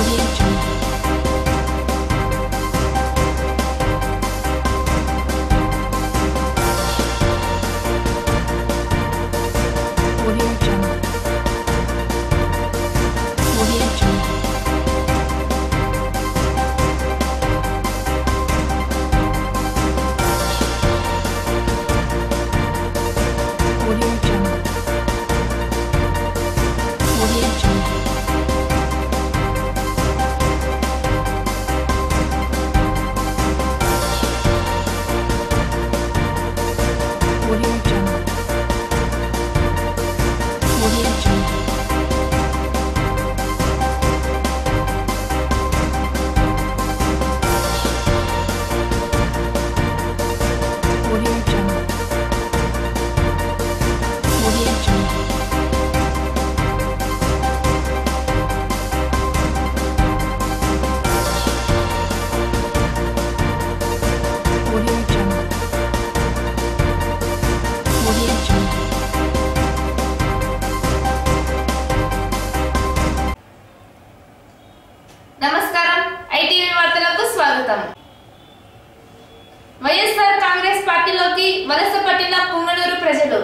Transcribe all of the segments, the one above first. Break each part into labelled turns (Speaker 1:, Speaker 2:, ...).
Speaker 1: Audio Jungle. Audio Jungle. Audio Jungle. Audio Jungle. Audio Jungle. Audio Jungle. Audio Jungle. Audio Jungle. Audio Jungle. Audio Jungle. Audio Jungle.
Speaker 2: నమస్కారం ITV వార్తలకు స్వాగతం వైఎస్ఆర్ కాంగ్రెస్ పార్టీలోకి వలస పట్టిన పుంగనూరు ప్రజలు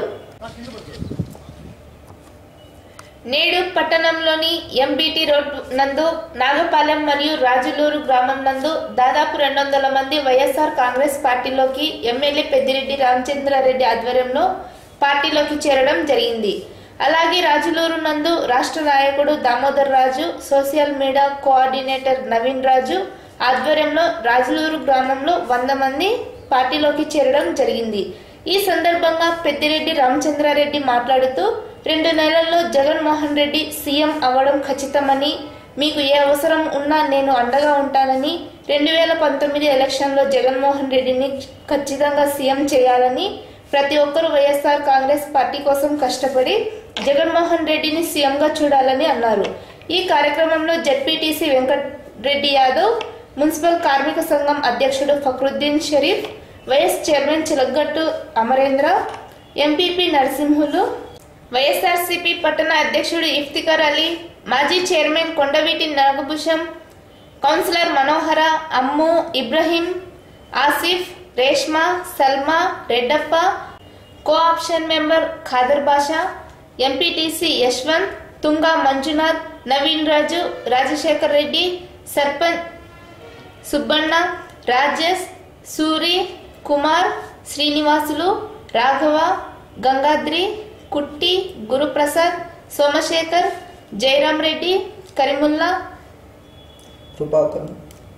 Speaker 2: నేడు పట్టణంలోని ఎంబీటీ రోడ్ నందు నాగపాలెం మరియు రాజులూరు గ్రామం నందు దాదాపు రెండు వందల మంది వైఎస్ఆర్ కాంగ్రెస్ పార్టీలోకి ఎమ్మెల్యే పెద్దిరెడ్డి రామచంద్రారెడ్డి ఆధ్వర్యంలో పార్టీలోకి చేరడం జరిగింది అలాగే రాజులూరు నందు రాష్ట్ర నాయకుడు Damodar Raju social media coordinator Naveen Raju ఆధ్వర్యంలో రాజులూరు గ్రామంలో వంద మంది పార్టీలోకి చేరడం జరిగింది ఈ సందర్భంగా పెద్దిరెడ్డి రామచంద్రారెడ్డి మాట్లాడుతూ రెండు నెలల్లో జగన్మోహన్ రెడ్డి సీఎం అవ్వడం ఖచ్చితమని మీకు ఏ అవసరం ఉన్నా నేను అండగా ఉంటానని రెండు వేల పంతొమ్మిది ఎలక్షన్లో జగన్మోహన్ రెడ్డిని ఖచ్చితంగా సీఎం చేయాలని ప్రతి ఒక్కరూ వైఎస్ఆర్ కాంగ్రెస్ పార్టీ కోసం కష్టపడి జగన్మోహన్ రెడ్డిని సీఎంగా చూడాలని అన్నారు ఈ కార్యక్రమంలో జడ్పీటీసీ వెంకటరెడ్డి యాదవ్ మున్సిపల్ కార్మిక సంఘం అధ్యక్షుడు Fakruddin Sharif vice chairman Chilagattu Amarendra MPP Narasimhulu YSRCP పట్టణ అధ్యక్షుడు ఇఫ్తికర్ అలీ మాజీ chairman Kondaveeti Nagabhusham councillor Manohara Ammu Ibrahim Asif Reshma Salma Reddappa co-option member Khader Basha MPTC Yashwant Tunga Manjunath Naveen Raju Rajasekhar Reddy sarpanch Subbanna Rajesh Suri Kumar Srinivasulu Raghava Gangadri Kutti Guruprasad Somashekar Jayaram Reddy Karimulla
Speaker 3: Krupakar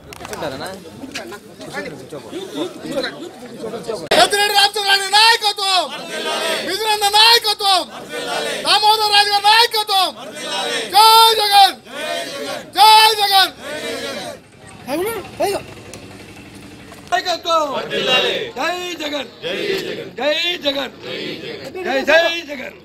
Speaker 4: Peddireddy Ramachandra Reddy నాయకత్వం విజయనంద నాయకత్వం దామోదర్ రాజు గారి నాయకత్వం జై జగన్ జై జగన్
Speaker 5: నాయకత్వం జై జగన్ జై జగన్ జై జై జగన్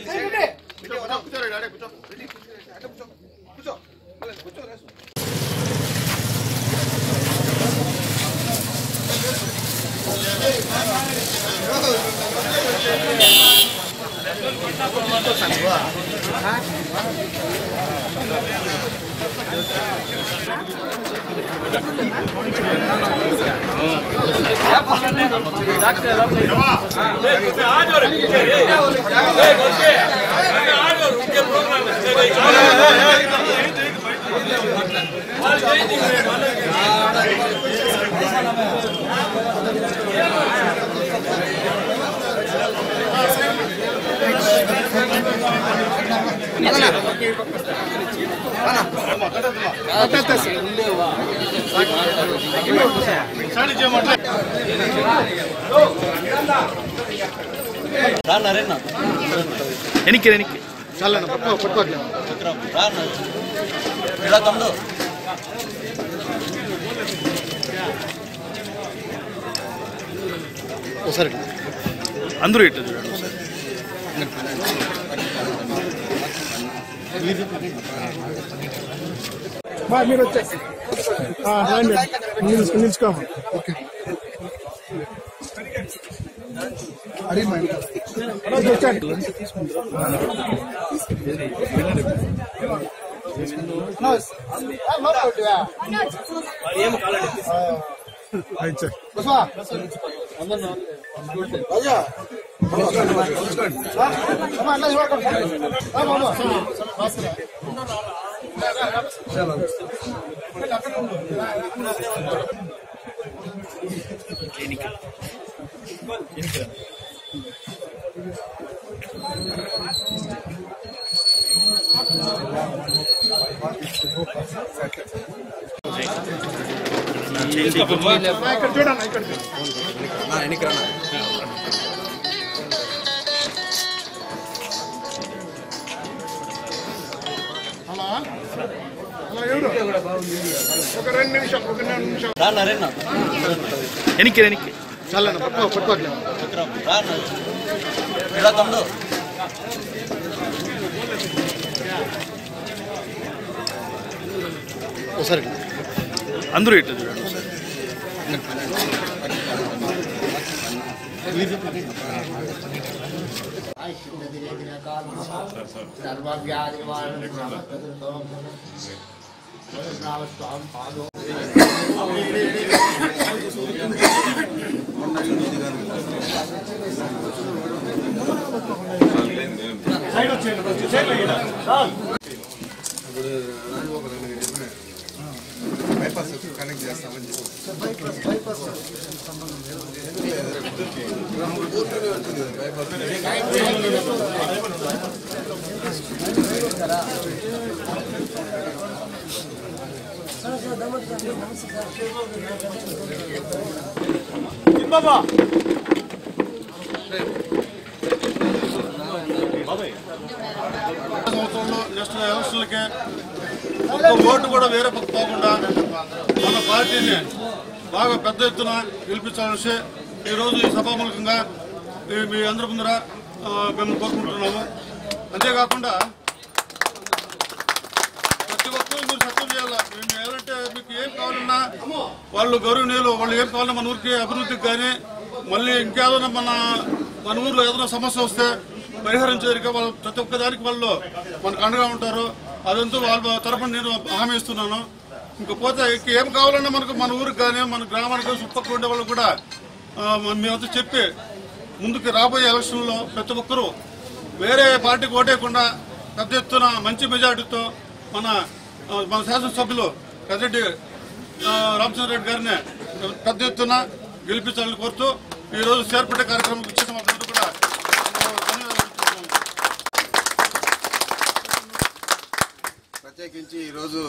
Speaker 3: ఎనికి ఎనికి
Speaker 4: చల్లన్న పట్టుకో పట్టుకోట్లే ఒకసారి
Speaker 3: అందరూ ఇట్లా చూడండి ఒకసారి.
Speaker 4: మీరు వచ్చేసి రండి నిలుచుకో నిలుచుకోమా ఓకే అడిగి మా ఇంటికి. ఇది వచ్చాడు. ఇక్కడ చూడన్న ఇక్కడ అలా అలా ఎవరు ఒక రెండు నిమిషాలు ఒక రెండు నిమిషాలు
Speaker 3: వెనక్కి వెనక్కి
Speaker 4: చాలన్న పట్టుకో పట్టుకోవట్లేదు ఒకసారి
Speaker 3: అందరూ ఇట్లా చూడండి ఒకసారి
Speaker 6: సంవత్సరంలో నెక్స్ట్ ఎలక్షన్లకే ఒక్క ఓటు కూడా వేరే పక్క పోకుండా మన పార్టీని బాగా పెద్ద ఎత్తున గెలిపించాలని ఈరోజు ఈ సభాముఖంగా మీ- మీ అందరి ముందర ఆ, మేము కోరుకుంటున్నాము అంతేకాకుండా ప్రతి ఒక్కరూ మీరు సత్యం చేయాలి మేము ఏదంటే మీకు ఏం కావాలన్నా వాళ్ళు గౌరవనీయులు వాళ్ళు ఏం కావాలన్నా మన ఊరికి అభివృద్ధికి కానీ మళ్ళీ ఇంకేదైనా మన మన ఊర్లో ఏదైనా సమస్య వస్తే పరిహరించేందుకు వాళ్ళు ప్రతి ఒక్క దానికి వాళ్ళు మనకు అండగా ఉంటారు అదంతా వాళ్ళ తరఫున నేను హామీ ఇస్తున్నాను ఇంకా పోతే ఇంక ఏం కావాలన్నా మనకు మన ఊరికి కానీ మన గ్రామానికి చుట్టుపక్కల ఉండే వాళ్ళు కూడా ఆ, మేమంతా చెప్పి ముందుకు రాబోయే ఎలక్షన్లో ప్రతి ఒక్కరూ వేరే పార్టీకి ఓటేయకుండా పెద్ద ఎత్తున మంచి మెజార్టీతో మన ఆ, మన శాసనసభ్యులు పెద్దరెడ్డి ఆ, రామచంద్రరెడ్డి గారిని పెద్ద ఎత్తున గెలిపించాలని కోరుతూ ఈ రోజు చేర్పడే కార్యక్రమం ఇచ్చిన వాళ్ళందరూ కూడా ఆ, ధన్యవాదాలు తెలుపుతున్నాను.
Speaker 7: ప్రత్యేకించి ఈరోజు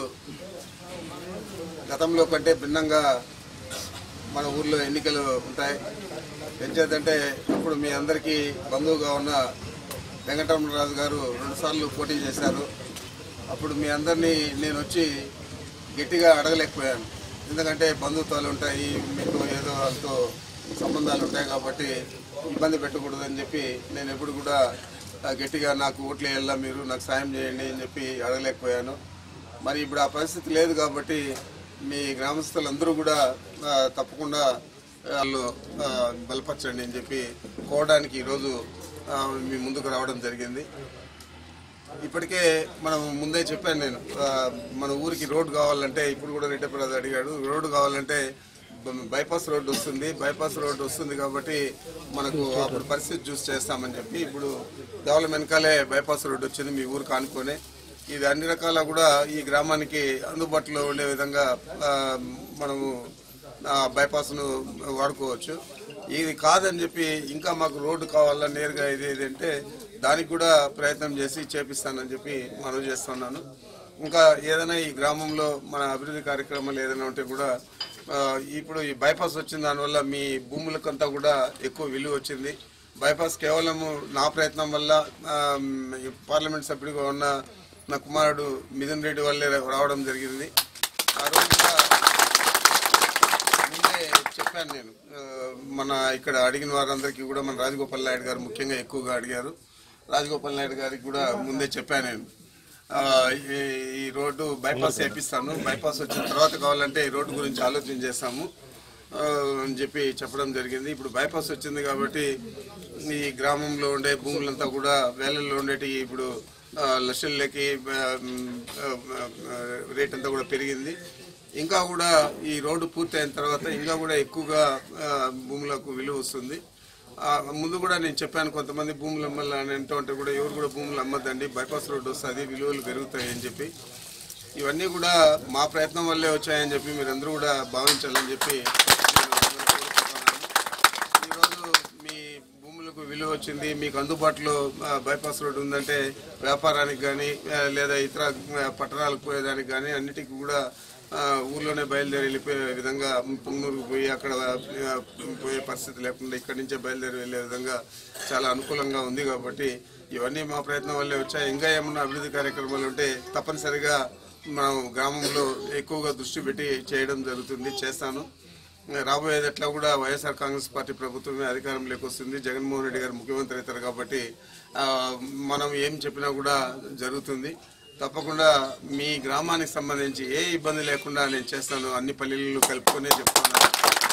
Speaker 7: గతంలో కంటే భిన్నంగా మన ఊర్లో ఎన్నికలు ఉంటాయి ఎంచేతంటే ఇప్పుడు మీ అందరికీ బంధువుగా ఉన్న వెంకటరమణరాజు గారు రెండుసార్లు పోటీ చేశారు అప్పుడు మీ అందరినీ నేను వచ్చి గట్టిగా అడగలేకపోయాను ఎందుకంటే బంధుత్వాలు ఉంటాయి మీకు ఏదో వాళ్ళతో సంబంధాలు ఉంటాయి కాబట్టి ఇబ్బంది పెట్టకూడదని చెప్పి నేను ఎప్పుడు కూడా ఆ, గట్టిగా నాకు ఓట్లు వేయాలా మీరు నాకు సాయం చేయండి అని చెప్పి అడగలేకపోయాను మరి ఇప్పుడు ఆ పరిస్థితి లేదు కాబట్టి మీ గ్రామస్తులందరూ కూడా ఆ, తప్పకుండా వాళ్ళు ఆ, బలపరచండి అని చెప్పి కోవడానికి ఈరోజు ఆ, మీ ముందుకు రావడం జరిగింది ఇప్పటికే మనం ముందే చెప్పాను నేను ఆ, మన ఊరికి రోడ్డు కావాలంటే ఇప్పుడు కూడా రెడ్డప్రసాద్ అడిగాడు రోడ్డు కావాలంటే బ- బైపాస్ రోడ్డు వస్తుంది బైపాస్ రోడ్డు వస్తుంది కాబట్టి మనకు అప్పుడు పరిస్థితి చూసి చేస్తామని చెప్పి ఇప్పుడు దేవాల వెనకాలే బైపాస్ రోడ్డు వచ్చింది మీ ఊరికి ఆనుకొని ఇది అన్ని రకాల కూడా ఈ గ్రామానికి అందుబాటులో ఉండే విధంగా ఆ, మనము ఆ బైపాస్ను వాడుకోవచ్చు ఇది కాదని చెప్పి ఇంకా మాకు రోడ్డు కావాలా నేరుగా ఇది ఇది అంటే దానికి కూడా ప్రయత్నం చేసి చేపిస్తానని చెప్పి మనవి చేస్తున్నాను ఇంకా ఏదైనా ఈ గ్రామంలో మన అభివృద్ధి కార్యక్రమాలు ఏదైనా ఉంటే కూడా ఆ, ఇప్పుడు ఈ బైపాస్ వచ్చిన దానివల్ల మీ భూములకంతా కూడా ఎక్కువ విలువ వచ్చింది బైపాస్ కేవలం నా ప్రయత్నం వల్ల ఆ, ఈ పార్లమెంట్ సభ్యుడిగా ఉన్న నా కుమారుడు మిథున్ రెడ్డి వల్లే రావడం జరిగింది ఆ రోజు కూడా ముందే చెప్పాను నేను ఆ, మన ఇక్కడ అడిగిన వారందరికీ కూడా మన రాజగోపాల్ నాయుడు గారు ముఖ్యంగా ఎక్కువగా అడిగారు రాజగోపాల్ నాయుడు గారికి కూడా ముందే చెప్పాను నేను ఆ, ఈ- ఈ రోడ్డు బైపాస్ వేపిస్తాను బైపాస్ వచ్చిన తర్వాత కావాలంటే ఈ రోడ్డు గురించి ఆలోచన చేస్తాము ఆ, అని చెప్పి చెప్పడం జరిగింది ఇప్పుడు బైపాస్ వచ్చింది కాబట్టి ఈ గ్రామంలో ఉండే భూములంతా కూడా వేలల్లో ఉండేటి ఇప్పుడు ఆ, లక్షల్లోకి ఆ, ఆ, ఆ, రేట్ అంతా కూడా పెరిగింది ఇంకా కూడా ఈ రోడ్డు పూర్తయిన తర్వాత ఇంకా కూడా ఎక్కువగా ఆ, భూములకు విలువ వస్తుంది ఆ, ముందు కూడా నేను చెప్పాను కొంతమంది భూములు అమ్మాలని అంటూ ఉంటే కూడా ఎవరు కూడా భూములు అమ్మద్దండి బైపాస్ రోడ్డు వస్తుంది విలువలు పెరుగుతాయి అని చెప్పి ఇవన్నీ కూడా మా ప్రయత్నం వల్లే వచ్చాయని చెప్పి మీరందరూ కూడా భావించాలని చెప్పి నేను కోరుకుంటున్నాను. ఈరోజు మీ భూములకు విలువ వచ్చింది మీకు అందుబాటులో ఆ, బైపాస్ రోడ్డు ఉందంటే వ్యాపారానికి కానీ లేదా ఇతర ఆ, పట్టణాలకు పోయేదానికి కానీ అన్నిటికీ కూడా ఆ, ఊర్లోనే బయలుదేరి వెళ్ళిపోయే విధంగా పుంగనూరుకు పోయి అక్కడ ఆ, పోయే పరిస్థితి లేకుండా ఇక్కడి నుంచే బయలుదేరి వెళ్ళే విధంగా చాలా అనుకూలంగా ఉంది కాబట్టి ఇవన్నీ మా ప్రయత్నం వల్లే వచ్చాయి ఇంకా ఏమన్నా అభివృద్ధి కార్యక్రమాలు ఉంటే తప్పనిసరిగా మనం గ్రామంలో ఎక్కువగా దృష్టి పెట్టి చేయడం జరుగుతుంది చేస్తాను రాబోయేది ఎట్లా కూడా వైఎస్ఆర్ కాంగ్రెస్ పార్టీ ప్రభుత్వమే అధికారంలోకి వస్తుంది జగన్మోహన్ రెడ్డి గారు ముఖ్యమంత్రి అవుతారు కాబట్టి ఆ, మనం ఏం చెప్పినా కూడా జరుగుతుంది తప్పకుండా మీ గ్రామానికి సంబంధించి ఏ ఇబ్బంది లేకుండా నేను చేస్తాను అన్ని పల్లెలను కలుపుకొనే చెప్తున్నాను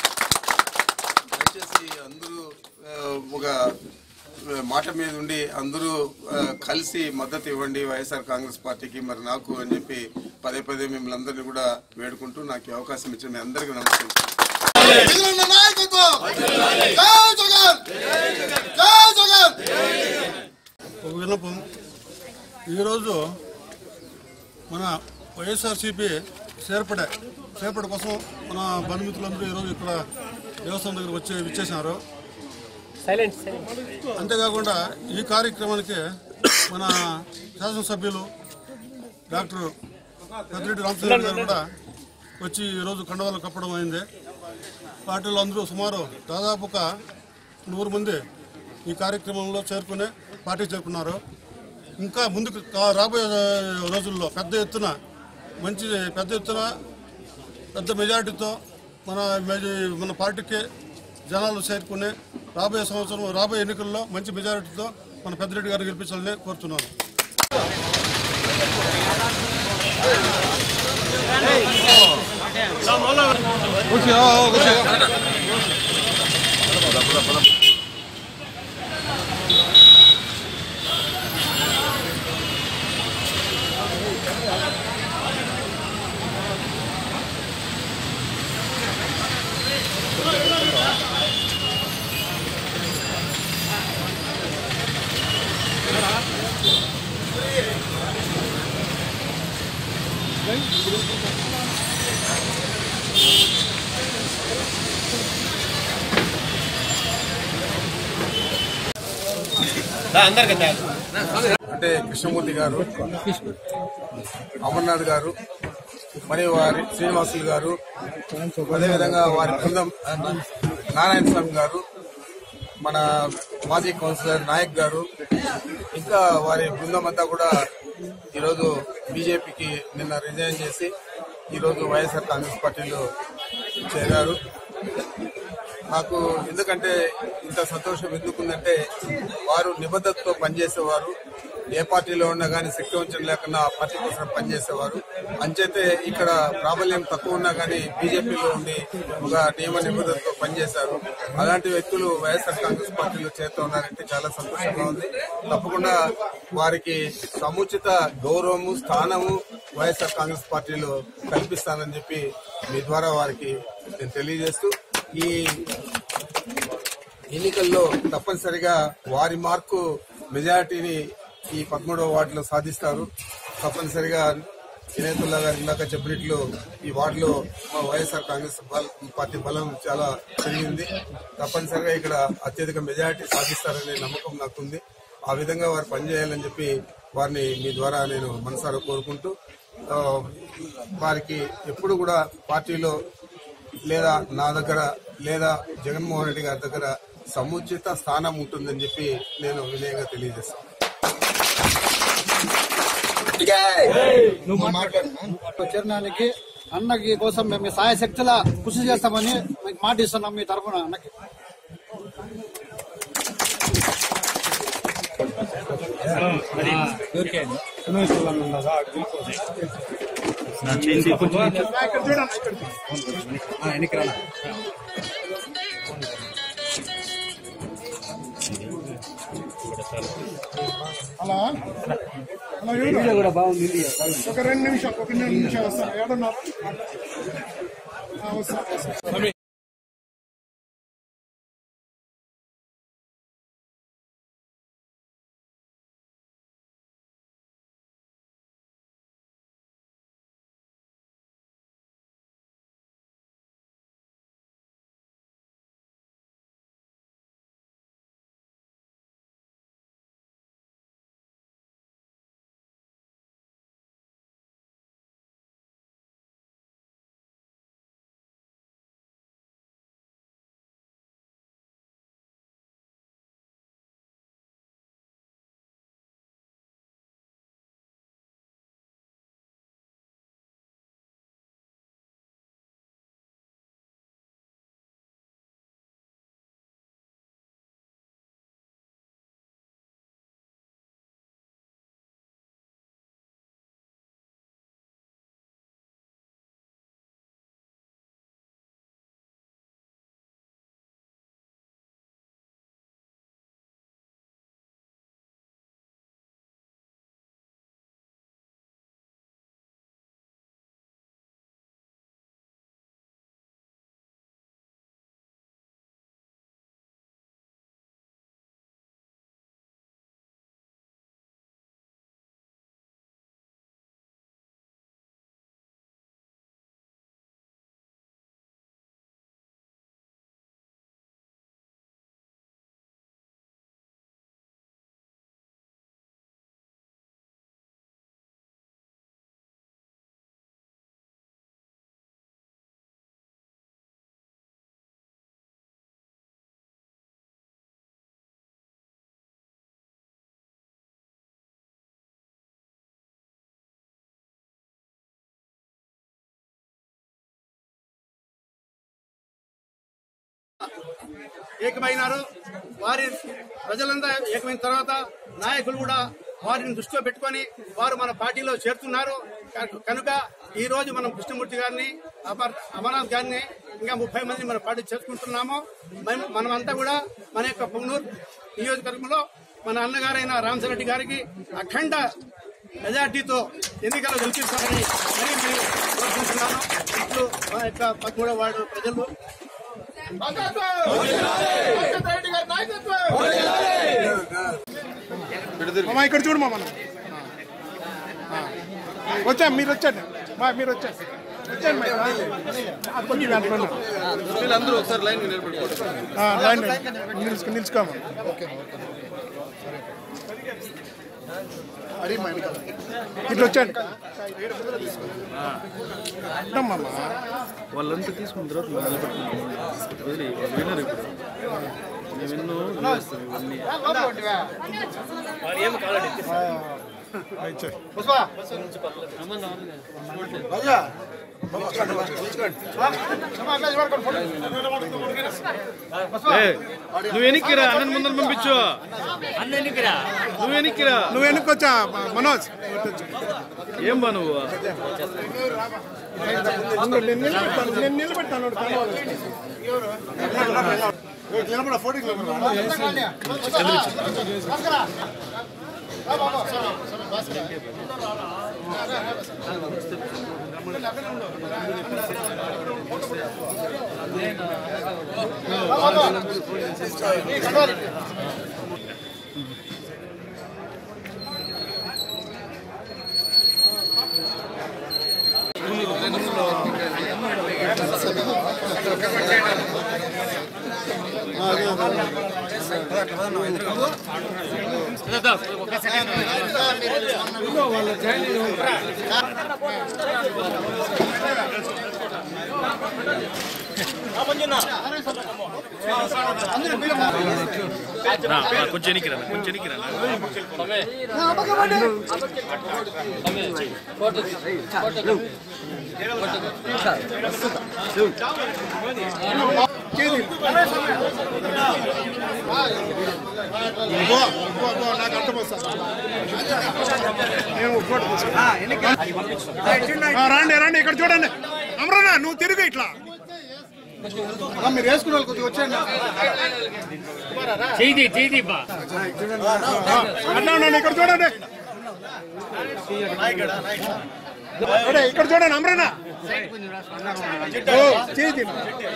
Speaker 7: దయచేసి అందరూ ఆ, ఒక ఆ, మాట మీద ఉండి అందరూ ఆ, కలిసి మద్దతు ఇవ్వండి వైఎస్ఆర్ కాంగ్రెస్ పార్టీకి మరి నాకు అని చెప్పి పదే పదే మిమ్మల్ని అందరినీ కూడా వేడుకుంటూ నాకు ఈ అవకాశం ఇచ్చిన మీ అందరికీ నమస్కారం
Speaker 6: జగనన్న నాయకత్వం జై జగన్ జై జగన్
Speaker 4: ఒక విన్నపం ఈరోజు మన వైఎస్ఆర్సీపీ చేర్పడే చేర్పడ కోసం మన బంధుమిత్రులందరూ ఈరోజు ఇక్కడ దేవస్థానం దగ్గర వచ్చి విచ్చేసినారు అంతేకాకుండా ఈ కార్యక్రమానికి మన శాసనసభ్యులు డాక్టర్ పెద్దిరెడ్డి రామచంద్ర గారు కూడా వచ్చి ఈరోజు కండవాళ్ళు కప్పడం అయింది పార్టీలో అందరూ సుమారు దాదాపు ఒక నూరు మంది ఈ కార్యక్రమంలో చేరుకుని పార్టీ చేరుకున్నారు ఇంకా ముందుకు కా- రాబోయే రోజుల్లో పెద్ద ఎత్తున మంచి పెద్ద ఎత్తున పెద్ద మెజారిటీతో మన మెజ- మన పార్టీకి జనాలు చేరుకుని రాబోయే సంవత్సరం రాబోయే ఎన్నికల్లో మంచి మెజారిటీతో మన పెద్దిరెడ్డి గారు గెలిపించాలని కోరుతున్నాను
Speaker 7: అంటే కృష్ణమూర్తి గారు అమర్నాథ్ గారు మరియు వారి శ్రీనివాసులు గారు అదేవిధంగా వారి బృందం నారాయణ స్వామి గారు మన మాజీ కౌన్సిలర్ నాయక్ గారు ఇంకా వారి బృందం అంతా కూడా ఈరోజు బీజేపీకి నిన్న రిజైన్ చేసి ఈరోజు వైఎస్ఆర్ కాంగ్రెస్ పార్టీలో చేరారు నాకు ఎందుకంటే ఇంత సంతోషం ఎందుకుందంటే వారు నిబద్ధతతో పనిచేసేవారు ఏ పార్టీలో ఉన్నా కానీ శక్తి వంచన లేకుండా ఆ పార్టీ కోసం పనిచేసేవారు అంచేతే ఇక్కడ ప్రాబల్యం తక్కువ ఉన్నా కానీ బీజేపీలో ఉండి ఒక నియమ నిబద్ధతతో పనిచేశారు అలాంటి వ్యక్తులు వైఎస్ఆర్ కాంగ్రెస్ పార్టీలో చేరుతూ ఉన్నారంటే చాలా సంతోషంగా ఉంది తప్పకుండా వారికి సముచిత గౌరవము స్థానము వైఎస్ఆర్ కాంగ్రెస్ పార్టీలో కల్పిస్తానని చెప్పి మీ ద్వారా వారికి నేను తెలియజేస్తూ ఈ ఎన్నికల్లో తప్పనిసరిగా వారి మార్కు మెజారిటీని ఈ పదమూడవ వార్డులో సాధిస్తారు తప్పనిసరిగా వినయతుల్లా గారు ఇందాక చెప్పినట్లు ఈ వార్డులో మా వైఎస్ఆర్ కాంగ్రెస్ బల- పార్టీ బలం చాలా పెరిగింది తప్పనిసరిగా ఇక్కడ అత్యధిక మెజారిటీ సాధిస్తారనే నమ్మకం నాకుంది ఆ విధంగా వారు పనిచేయాలని చెప్పి వారిని మీ ద్వారా నేను మనసారా కోరుకుంటూ ఆ, వారికి ఎప్పుడు కూడా పార్టీలో లేదా నా దగ్గర లేదా జగన్మోహన్ రెడ్డి గారి దగ్గర సముచిత స్థానం ఉంటుందని చెప్పి నేను వినయంగా తెలియజేస్తాను
Speaker 8: చేరడానికి అన్నకి కోసం మేము మీ సాయశక్తుల కృషి చేస్తామని మీకు మాట ఇస్తున్నాం మీ తరఫున అన్నకి
Speaker 4: అలా
Speaker 9: ఒక రెండు నిమిషాలు ఒక రెండు నిమిషాలు వస్తాను ఏడున్నారు ఆ, వస్తాను వస్తాను
Speaker 10: ఏకమైనారు వారి ప్రజలంతా ఏకమైన తర్వాత నాయకులు కూడా వారిని దృష్టిలో పెట్టుకొని వారు మన పార్టీలో చేరుతున్నారు క- కనుక ఈ రోజు మనం కృష్ణమూర్తి గారిని అమర్ అమర్నాథ్ గారిని ఇంకా ముప్పై మంది మన పార్టీ చేసుకుంటున్నాము మేము మనమంతా కూడా మన యొక్క పొంగనూరు నియోజకవర్గంలో మన అన్నగారైన రామచరెడ్డి గారికి అఖండ మెజార్టీతో ఎన్నికలు గెలిపిస్తారని మరీ మరీ కోరుకుంటున్నాను ఇప్పుడు మా యొక్క పదమూడవ వార్డు ప్రజలు
Speaker 9: మామ ఇక్కడ చూడు మామ వచ్చాం మీరు వచ్చండి మా మీరు వచ్చండి వచ్చండి మా. ఆ, కొంచెం వెనక్కి రండి.
Speaker 6: వీళ్ళందరూ ఒకసారి లైన్ నిలబడిపోతారు
Speaker 9: ఆ, లైన్ నిలుచుకో నిలుచుకోమా ఓకే ఇట్లా వచ్చండి ఉంటాం మామ
Speaker 3: వాళ్ళంతా తీసుకున్న తర్వాత మనం నిలబెట్టుకున్నాం వదిలి వాళ్ళు వినరు ఇప్పుడు మేము ఎన్నో చేస్తాం ఇవన్నీ ఏ, నువ్వు వెనక్కిరా అన్నని ముందర పంపించు నువ్వు వెనక్కిరా
Speaker 9: నువ్వు వెనక్కి వచ్చా మనోజ్
Speaker 3: ఏం బా నువ్వు
Speaker 9: ఉండు, నేను నిలబెట్టాను నేను నిలబెట్టాను వాడు కనవాలి. నిలబడ ఫోటోకి
Speaker 3: రా, రా, కొంచెం వెనక్కిరా కొంచెం వెనక్కిరా
Speaker 9: నాకు అర్థం వస్తా నేను ఫోటో తీసుకుంటా. ఆ, రండి రండి ఇక్కడ చూడండి అమరనా నువ్వు తిరుగు ఇట్లా ఆ, మీరు వేసుకున్న వాళ్ళు కొద్దిగా వచ్చేయండి ఆ, అన్నా ఉండండి ఇక్కడ చూడండి ఇక్కడ చూడండి అమరన్న ఓ, చేయి తిను.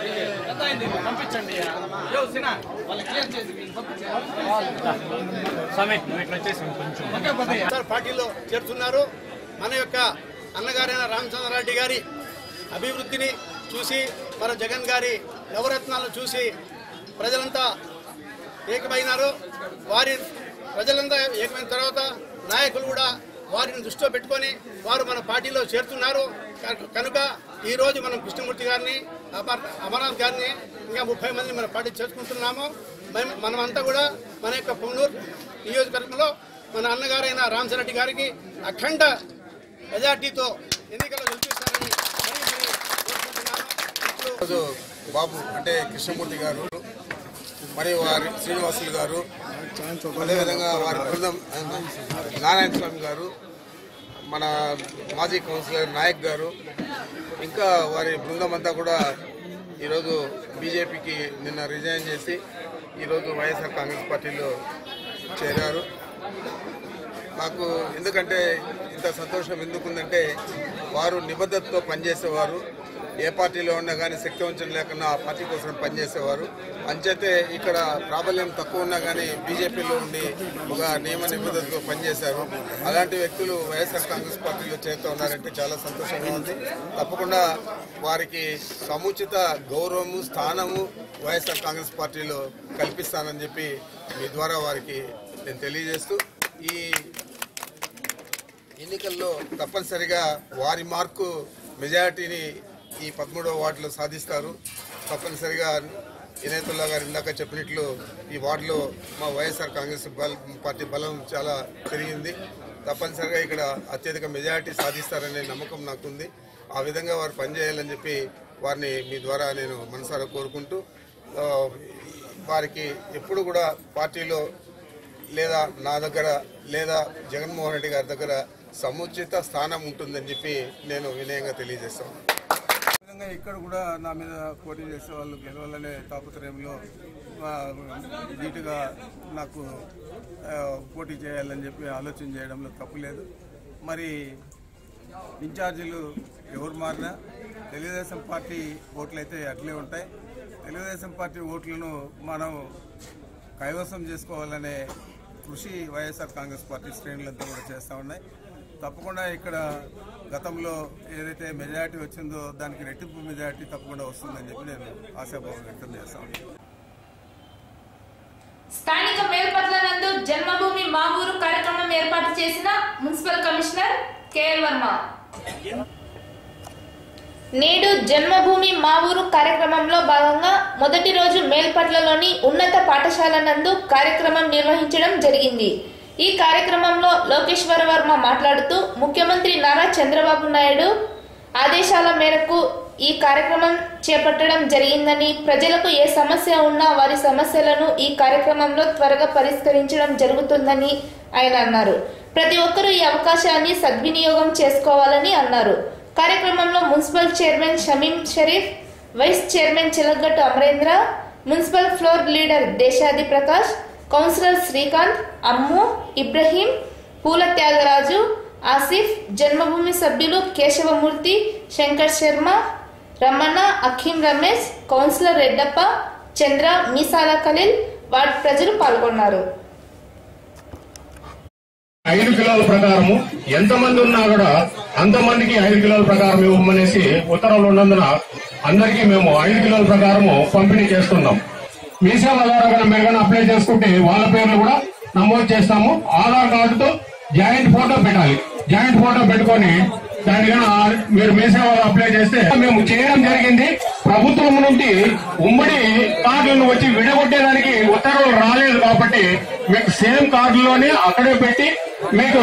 Speaker 10: సార్ పార్టీలో చేరుతున్నారు మన యొక్క అన్నగారైన రామచంద్రారెడ్డి గారి అభివృద్ధిని చూసి మన జగన్ గారి నవరత్నాలను చూసి ప్రజలంతా ఏకమైనారు వారి ప్రజలంతా ఏకమైన తర్వాత నాయకులు కూడా వారిని దృష్టిలో పెట్టుకొని వారు మన పార్టీలో చేరుతున్నారు కనుక- కనుక ఈ రోజు మనం కృష్ణమూర్తి గారిని అమర్- అమర్నాథ్ గారిని ఇంకా ముప్పై మంది మన పార్టీ చేర్చుకుంటున్నాము మేము- మనమంతా కూడా మన యొక్క పొన్నూరు నియోజకవర్గంలో మన అన్నగారైన రామచరెడ్డి గారికి అఖండ మెజార్టీతో ఎన్నికల్లో గెలిపిస్తారని మరీ మరీ కోరుకుంటున్నాను. ఇప్పుడు
Speaker 7: ఈరోజు బాబు అంటే కృష్ణమూర్తి గారు మరియు వారి శ్రీనివాసులు గారు అదేవిధంగా వారి బృందం నారాయణ స్వామి గారు మన మాజీ కౌన్సిలర్ నాయక్ గారు ఇంకా వారి బృందం అంతా కూడా ఈరోజు బీజేపీకి నిన్న రిజైన్ చేసి ఈరోజు వైఎస్ఆర్ కాంగ్రెస్ పార్టీలో చేరారు నాకు ఎందుకంటే ఇంత సంతోషం ఎందుకుందంటే వారు నిబద్ధతతో పనిచేసేవారు ఏ పార్టీలో ఉన్నా కానీ శక్తి వంచన లేకుండా ఆ పార్టీ కోసం పనిచేసేవారు అంచేతే ఇక్కడ ప్రాబల్యం తక్కువ ఉన్నా కానీ బీజేపీలో ఉండి ఒక నియమ నిబద్ధతతో పనిచేశారు అలాంటి వ్యక్తులు వైఎస్ఆర్ కాంగ్రెస్ పార్టీలో చేరుతూ ఉన్నారంటే చాలా సంతోషంగా ఉంది తప్పకుండా వారికి సముచిత గౌరవము స్థానము వైఎస్ఆర్ కాంగ్రెస్ పార్టీలో కల్పిస్తానని చెప్పి మీ ద్వారా వారికి నేను తెలియజేస్తూ ఈ ఎన్నికల్లో తప్పనిసరిగా వారి మార్కు మెజారిటీని ఈ పదమూడవ వార్డులో సాధిస్తారు తప్పనిసరిగా వినయతుల్లా గారు ఇందాక చెప్పినట్లు ఈ వార్డులో మా వైఎస్ఆర్ కాంగ్రెస్ బల్ పార్టీ బలం చాలా పెరిగింది తప్పనిసరిగా ఇక్కడ అత్యధిక మెజారిటీ సాధిస్తారనే నమ్మకం నాకుంది ఆ విధంగా వారు పనిచేయాలని చెప్పి వారిని మీ ద్వారా నేను మనసారా కోరుకుంటూ ఆ, వారికి ఎప్పుడు కూడా పార్టీలో లేదా నా దగ్గర లేదా జగన్మోహన్ రెడ్డి గారి దగ్గర సముచిత స్థానం ఉంటుందని చెప్పి నేను వినయంగా తెలియజేస్తాను
Speaker 11: విధంగా ఇక్కడ కూడా నా మీద పోటీ చేసే వాళ్ళు గెలవాలనే తాపత్రయంలో ఆ, ధీటుగా నాకు ఆ, పోటీ చేయాలని చెప్పి ఆలోచన చేయడంలో తప్పు లేదు మరి ఇన్ఛార్జీలు ఎవరు మారినా తెలుగుదేశం పార్టీ ఓట్లు అయితే అట్లే ఉంటాయి తెలుగుదేశం పార్టీ ఓట్లను మనం కైవసం చేసుకోవాలనే కృషి వైఎస్ఆర్ కాంగ్రెస్ పార్టీ శ్రేణులంతా కూడా చేస్తూ ఉన్నాయి తప్పకుండా ఇక్కడ గతంలో ఏదైతే మెజారిటీ వచ్చిందో దానికి రెట్టింపు మెజారిటీ తప్పకుండా వస్తుందని చెప్పి నేను ఆశాభావం వ్యక్తం చేస్తా ఉన్నాను
Speaker 2: స్థానిక మేల్పట్ల నందు జన్మభూమి మా ఊరు కార్యక్రమం ఏర్పాటు చేసిన మున్సిపల్ కమిషనర్ కేఎల్ వర్మ నేడు జన్మభూమి మా ఊరు కార్యక్రమంలో భాగంగా మొదటి రోజు మేల్పట్లలోని ఉన్నత పాఠశాల నందు కార్యక్రమం నిర్వహించడం జరిగింది ఈ కార్యక్రమంలో లోకేశ్వర వర్మ మాట్లాడుతూ ముఖ్యమంత్రి నారా చంద్రబాబు నాయుడు ఆదేశాల మేరకు ఈ కార్యక్రమం చేపట్టడం జరిగిందని ప్రజలకు ఏ సమస్య ఉన్నా వారి సమస్యలను ఈ కార్యక్రమంలో త్వరగా పరిష్కరించడం జరుగుతుందని ఆయన అన్నారు ప్రతి ఒక్కరూ ఈ అవకాశాన్ని సద్వినియోగం చేసుకోవాలని అన్నారు కార్యక్రమంలో municipal chairman Shamim Sharif vice chairman Chilagattu Amarendra municipal floor leader Desadi Prakash councillor Srikanth Ammu Ibrahim Poola Thyagaraju Asif Janmabhoomi సభ్యులు కేశవమూర్తి శంకర్ శర్మ రమణ అఖీం రమేష్ కౌన్సిలర్ రెడ్డప్ప చంద్ర మీసాల ఖలీల్ వార్డు ప్రజలు పాల్గొన్నారు
Speaker 12: ఐదు కిలోల ప్రకారము ఎంతమంది ఉన్నా కూడా అంతమందికి ఐదు కిలోల ప్రకారం ఇవ్వమనేసి ఉత్తర్వులు ఉన్నందున అందరికీ మేము ఐదు కిలోల ప్రకారము పంపిణీ చేస్తున్నాం మీ సేవ ద్వారా కనుక మీరు కనుక అప్లై చేసుకుంటే వాళ్ళ పేర్లు కూడా నమోదు చేస్తాము ఆధార్ కార్డుతో జాయింట్ ఫోటో పెట్టాలి జాయింట్ ఫోటో పెట్టుకొని దానికన్నా మీరు మీ సేవలో అప్లై చేస్తే మేము చేయడం జరిగింది ప్రభుత్వం నుండి ఉమ్మడి కార్డులను వచ్చి విడగొట్టేదానికి ఉత్తర్వులు రాలేదు కాబట్టి మీకు సేమ్ కార్డులోనే అక్కడే పెట్టి మీకు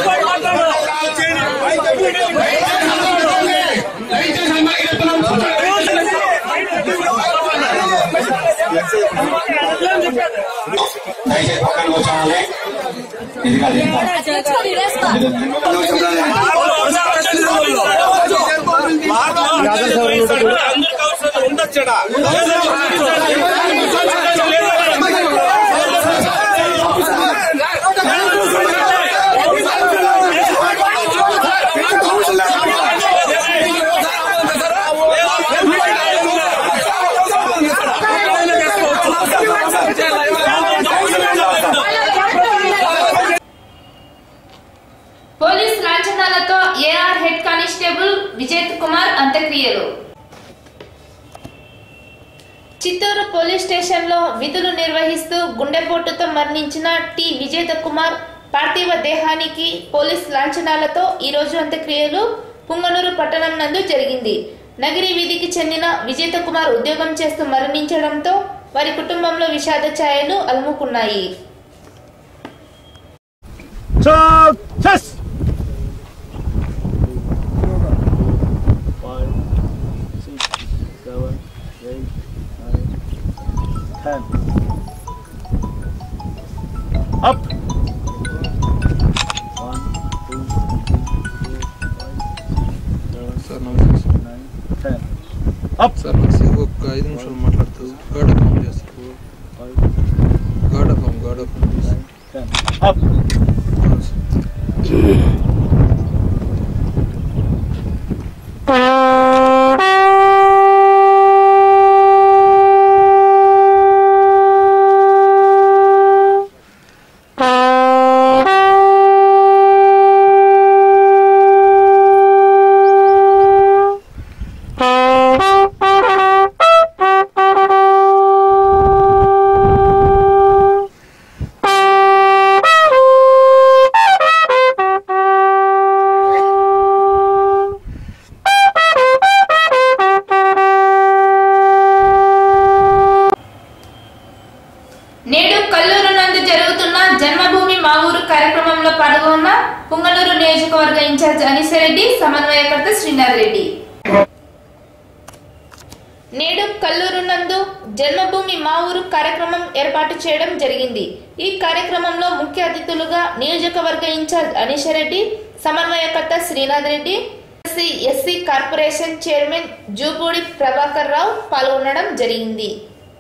Speaker 12: దయచేసి అందరికీ చెప్తున్నాం
Speaker 13: దయచేసి పక్కన కూర్చోవాలి ఇది కాదు
Speaker 2: పోలీస్ లాంఛనాలతో AR head constable Vijay Kumar అంత్యక్రియలు చిత్తూరు పోలీస్ స్టేషన్లో విధులు నిర్వహిస్తూ గుండెపోటుతో మరణించిన టి విజేత కుమార్ పార్థివ దేహానికి పోలీస్ లాంఛనాలతో ఈ రోజు అంత్యక్రియలు పుంగనూరు పట్టణం నందు జరిగింది నగిరి వీధికి చెందిన విజేత కుమార్ ఉద్యోగం చేస్తూ మరణించడంతో వారి కుటుంబంలో విషాద ఛాయలు అలుముకున్నాయి
Speaker 3: five, six, seven, eight, nine, ten. Up. One, two, three, four, five, seven, nine, ten. Up.
Speaker 14: Sir ఒక ఐదు నిమిషాలు మాట్లాడుతూ గాడ్ ఫోన్ చేస్తారు గాడ్ ఫోన్ గాడ్ ఫోన్
Speaker 3: ten. Up.
Speaker 2: నేడు కల్లూరు నందు జరుగుతున్న జన్మభూమి మా ఊరు కార్యక్రమంలో పాల్గొన్న పుంగనూరు నియోజకవర్గ ఇన్ఛార్జ్ అనిసరెడ్డి సమన్వయకర్త శ్రీనాథ్ రెడ్డి నేడు కల్లూరు నందు జన్మభూమి మా ఊరు కార్యక్రమం ఏర్పాటు చేయడం జరిగింది ఈ కార్యక్రమంలో ముఖ్య అతిథులుగా నియోజకవర్గ ఇన్ఛార్జ్ అనీషరెడ్డి సమన్వయకర్త Srinath Reddy SC SC corporation chairman Jupudi Prabhakar రావు పాల్గొనడం జరిగింది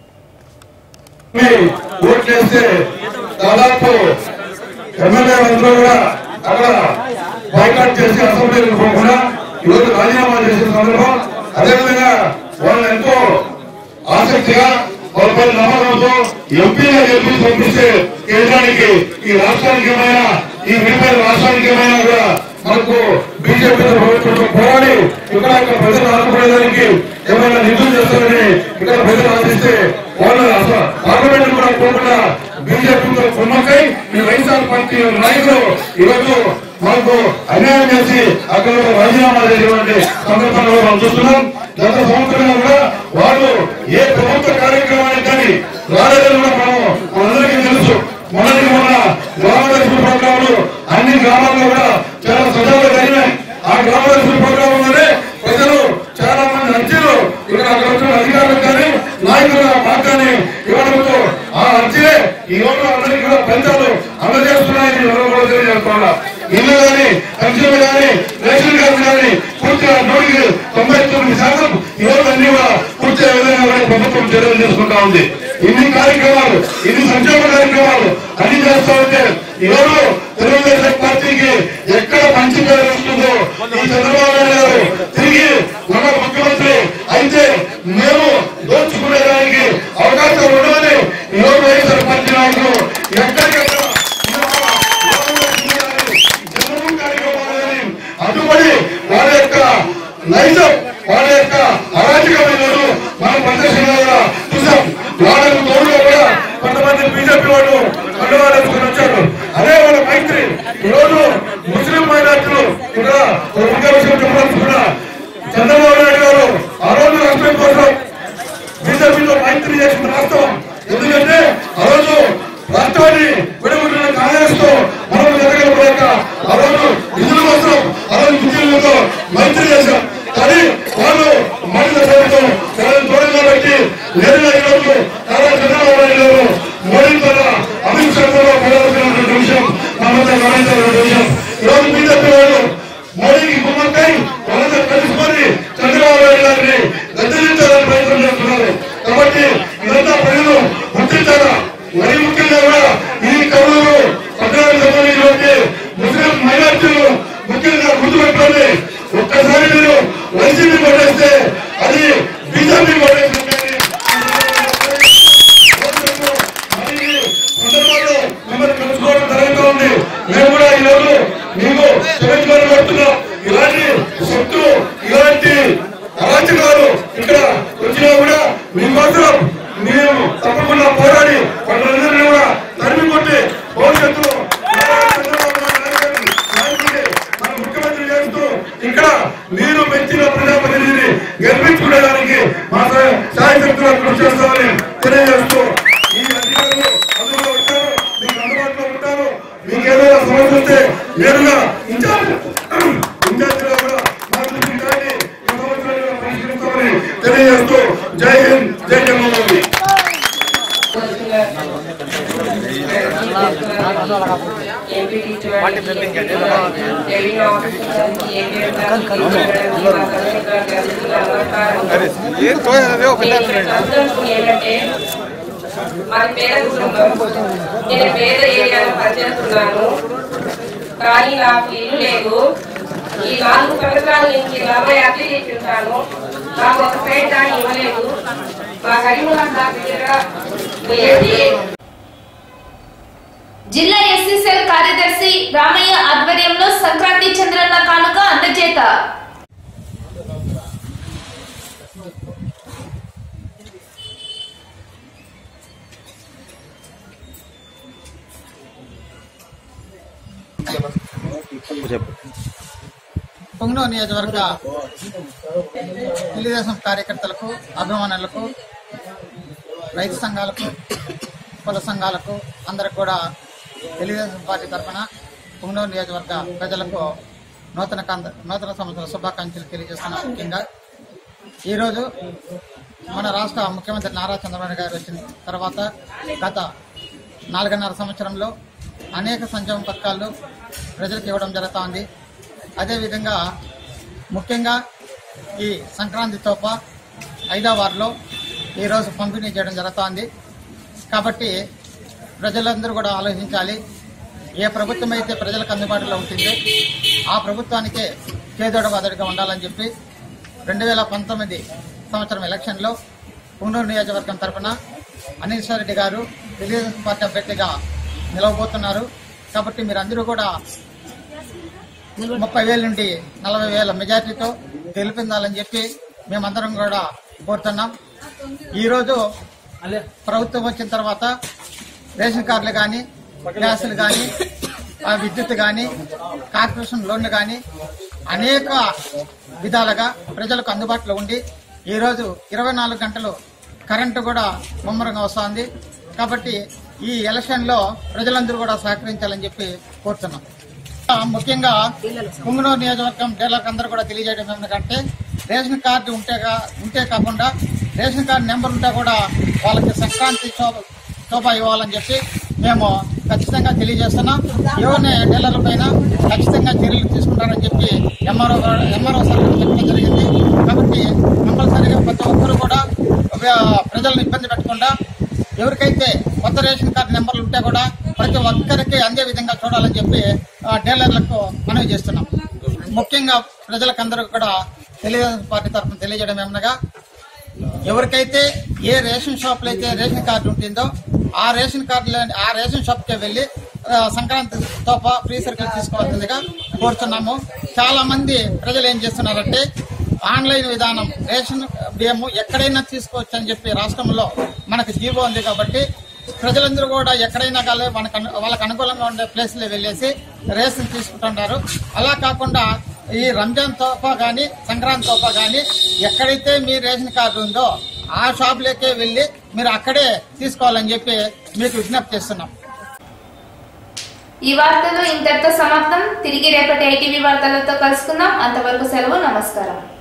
Speaker 15: ఓట్లేస్తే దాదాపు ఎమ్మెల్యే అందరూ కూడా అక్కడ బైకాట్ చేసి అసెంబ్లీకి పోకుండా ఈరోజు రాజీనామా చేసిన సందర్భం అదేవిధంగా వాళ్ళు ఎంతో ఆసక్తిగా వాళ్ళపై నమ్మకంతో ఎంపీగా గెలిపి పంపిస్తే కేంద్రానికి ఈ రాష్ట్రానికి ఏమైనా ఈ విడిపోయిన రాష్ట్రానికి ఏమైనా కూడా మనకు బీజేపీ పోరాడి ఇక్కడ ఇక్కడ ప్రజలు ఆదుకునేదానికి ఏమైనా నిధులు చేస్తారని ఇక్కడ ప్రజలు ఆశిస్తే వాళ్ళు అసలు పార్లమెంట్ కూడా పోకుండా బీజేపీతో కుమ్మకై ఈ వైఎస్ఆర్ పార్టీ నాయకులు ఈరోజు మనకు అన్యాయం చేసి అక్కడ రాజీనామా చేసేటువంటి సందర్భంలో మనం చూస్తున్నాం గత సంవత్సరంగా కూడా వాళ్ళు ఏ ప్రభుత్వ కార్యక్రమానికి కానీ రాలేదని కూడా మనం మనందరికీ తెలుసు మొదటి మొన్న గ్రామదర్శన ప్రోగ్రాంలు అన్ని గ్రామాల్లో కూడా చాలా సజావుగా జరిగినాయి ఆ గ్రామదర్శన ప్రోగ్రాంలోనే ప్రజలు చాలా మంది అర్జీలు ఇక్కడ అక్కడ వచ్చిన అధికారులకు కానీ నాయకులు మాకు కానీ ఇవ్వడంతో ఆ అర్జీలే ఈ రోజు అందరికీ కూడా పెంచాలు అందజేస్తున్నాయని ఎవరు కూడా తెలియజేస్తున్నా ఇల్లు కానీ పెన్షన్లు కానీ రేషన్ కార్డు కానీ పూర్తిగా నూటికి తొంభై తొమ్మిది శాతం ఈ రోజు అన్ని కూడా పూర్తి విధంగా కూడా ప్రభుత్వం చర్యలు తీసుకుంటా ఉంది ఇన్ని కార్యక్రమాలు ఇన్ని సంక్షేమ కార్యక్రమాలు అన్ని చేస్తా ఉంటే ఈ రోజు తెలుగుదేశం పార్టీకి ఎక్కడ మంచి పేరు వస్తుందో ఈ చంద్రబాబు నాయుడు గారు తిరిగి మన ముఖ్యమంత్రి అయితే మేము దోచుకునేదానికి అవకాశం ఉండదని ఈ రోజు వైఎస్ఆర్ పార్టీ నాయకులు ఎక్కడికెక్కడ అడ్డుపడి వాళ్ళ యొక్క నైజం వాళ్ళ యొక్క అరాచకమైన మనం ప్రదర్శనలో కూడా చూసాం వాళ్ళకు తోడుగా కూడా కొంతమంది బీజేపీ వాళ్ళు అడ్డవాళ్ళుకొని వచ్చారు అదే వాళ్ళ మైత్రి ఈరోజు ముస్లిం మైనార్టీలు ఇక్కడ ఒక ముఖ్య విషయం చెప్పాల్సుకున్నా చంద్రబాబు నాయుడు గారు ఆ రోజు రాష్ట్రం కోసం బీజేపీతో మైత్రి చేసిన రాష్ట్రం ఎందుకంటే ఆ రోజు రాష్ట్రాన్ని విడగొట్టిన కాంగ్రెస్ తో మనం జరగలేక ఆ రోజు నిధుల కోసం ఆ రోజు విద్యులతో మైత్రి చేశాం కానీ వాళ్ళు మహిళ ప్రభుత్వం చాలా దూరంగా పెట్టి నేరుగా ఈరోజు చాలా ఈరోజు మీకు క్షమించుకొని పెడుతున్నాం ఇలాంటి శక్తులు ఇలాంటి అరాచకాలు ఇక్కడ వచ్చినా కూడా మీకోసం మేము తప్పకుండా పోరాడి వాళ్ళందరినీ కూడా తరిమి కొట్టి భవిష్యత్తులో మన ముఖ్యమంత్రి చేస్తూ ఇక్కడ మీరు మెచ్చిన ప్రజాప్రతినిధిని గెలిపించుకునేదానికి మా సాయశక్తులు కృషి చేస్తామని తెలియజేస్తూ ఈ అధికారులు అందులో ఉంటారు మీకు అందుబాటులో ఉంటారు మీకు ఏదైనా సమస్య వస్తే నేరుగా ఇన్ఛార్జ్ ఇన్ఛార్జిగా కూడా మా దృష్టికి రండి. ఈ సమస్యలను పరిష్కరిస్తామని తెలియజేస్తూ జై హింద్ జై జగన్మోహన్
Speaker 16: ఏంటంటే మాది పేద కుటుంబం నేను పేద ఏరియాలో పనిచేస్తున్నాను కానీ నాకు ఇల్లు లేదు ఈ నాలుగు సంవత్సరాల నుంచి నలభై అప్లై చేసి ఉంటాను నాకు ఒక పేట ఇవ్వలేదు మా కరీంనగర్ దగ్గర ఏంటి
Speaker 2: జిల్లా ఎస్సీ సెల్ కార్యదర్శి రామయ్య ఆధ్వర్యంలో సంక్రాంతి చంద్రన్న కానుక అందజేత
Speaker 8: పొంగనూరు నియోజకవర్గ తెలుగుదేశం కార్యకర్తలకు అభిమానులకు రైతు సంఘాలకు కుల సంఘాలకు అందరికి కూడా తెలుగుదేశం పార్టీ తరఫున పొంగనూరు నియోజకవర్గ ప్రజలకు నూతన కాంత- నూతన సంవత్సర శుభాకాంక్షలు తెలియజేస్తున్నాం ముఖ్యంగా ఈరోజు మన రాష్ట్ర ముఖ్యమంత్రి నారా చంద్రబాబు గారు వచ్చిన తర్వాత గత నాలుగున్నర సంవత్సరంలో అనేక సంక్షేమ పథకాలు ప్రజలకు ఇవ్వడం జరుగుతోంది అదేవిధంగా ముఖ్యంగా ఈ సంక్రాంతి తోప ఐదో వారిలో ఈరోజు పంపిణీ చేయడం జరుగుతోంది కాబట్టి ప్రజలందరూ కూడా ఆలోచించాలి ఏ ప్రభుత్వం అయితే ప్రజలకు అందుబాటులో ఉంటుందో ఆ ప్రభుత్వానికే చేదోడ వదడిగా ఉండాలని చెప్పి రెండు వేల పంతొమ్మిది సంవత్సరం ఎలక్షన్లో పుంగూరు నియోజకవర్గం తరఫున అనిల్ రెడ్డి గారు తెలుగుదేశం పార్టీ అభ్యర్థిగా నిలవబోతున్నారు కాబట్టి మీరందరూ కూడా ముప్పై వేల నుండి నలభై వేల మెజార్టీతో గెలిపించాలని చెప్పి మేమందరం కూడా కోరుతున్నాం ఈరోజు ప్రభుత్వం వచ్చిన తర్వాత రేషన్ కార్డులు కానీ గ్యాసులు కానీ విద్యుత్ కానీ కార్పొరేషన్ లోన్లు కానీ అనేక విధాలుగా ప్రజలకు అందుబాటులో ఉండి ఈరోజు ఇరవై నాలుగు గంటలు కరెంటు కూడా ముమ్మరంగా వస్తోంది కాబట్టి ఈ ఎలక్షన్లో ప్రజలందరూ కూడా సహకరించాలని చెప్పి కోరుతున్నాం ముఖ్యంగా పుంగనూరు నియోజకవర్గం డీలర్లకు అందరూ కూడా తెలియజేయడం ఏమిటంటే రేషన్ కార్డు ఉంటే కా- ఉంటే కాకుండా రేషన్ కార్డు నెంబర్ ఉంటే కూడా వాళ్ళకి సంక్రాంతి శోభ శోభ ఇవ్వాలని చెప్పి మేము ఖచ్చితంగా తెలియజేస్తున్నాం యువని డీలర్ల పైన ఖచ్చితంగా చర్యలు తీసుకుంటారని చెప్పి ఎంఆర్ఓ ఎంఆర్ఓ సార్ చెప్పడం జరిగింది కాబట్టి కంపల్సరీగా ప్రతి ఒక్కరు కూడా ఆ, ప్రజలను ఇబ్బంది పెట్టకుండా ఎవరికైతే కొత్త రేషన్ కార్డు నెంబర్లు ఉంటే కూడా ప్రతి ఒక్కరికి అందే విధంగా చూడాలని చెప్పి ఆ, డీలర్లకు మనవి చేస్తున్నాం ముఖ్యంగా ప్రజలకందరూ కూడా తెలుగుదేశం పార్టీ తరఫున తెలియజేయడం ఏమనగా ఎవరికైతే ఏ రేషన్ షాప్ లో అయితే రేషన్ కార్డు ఉంటుందో ఆ రేషన్ కార్డు ఆ రేషన్ షాప్ కి వెళ్లి ఆ, సంక్రాంతి తోప ఫ్రీ సర్కిల్ తీసుకోవాల్సిందిగా కోరుతున్నాము చాలా మంది ప్రజలు ఏం చేస్తున్నారంటే ఆన్లైన్ విధానం రేషన్ బియ్యము ఎక్కడైనా తీసుకోవచ్చు అని చెప్పి రాష్ట్రంలో మనకు జీవో ఉంది కాబట్టి ప్రజలందరూ కూడా ఎక్కడైనా కానీ మనకు అను- వాళ్ళకి అనుకూలంగా ఉండే ప్లేస్లో వెళ్ళేసి రేషన్ తీసుకుంటుంటారు అలా కాకుండా ఈ రంజాన్ తోఫా కానీ సంక్రాంతి తోఫా కానీ ఎక్కడైతే మీ రేషన్ కార్డు ఉందో ఆ షాప్లోకే వెళ్ళి మీరు అక్కడే తీసుకోవాలని చెప్పి మీకు విజ్ఞప్తి చేస్తున్నాం
Speaker 2: ఈ వార్తలు ఇంతటితో సమాప్తం తిరిగి రేపటి ఐటీవీ వార్తలతో కలుసుకుందాం అంతవరకు సెలవు నమస్కారం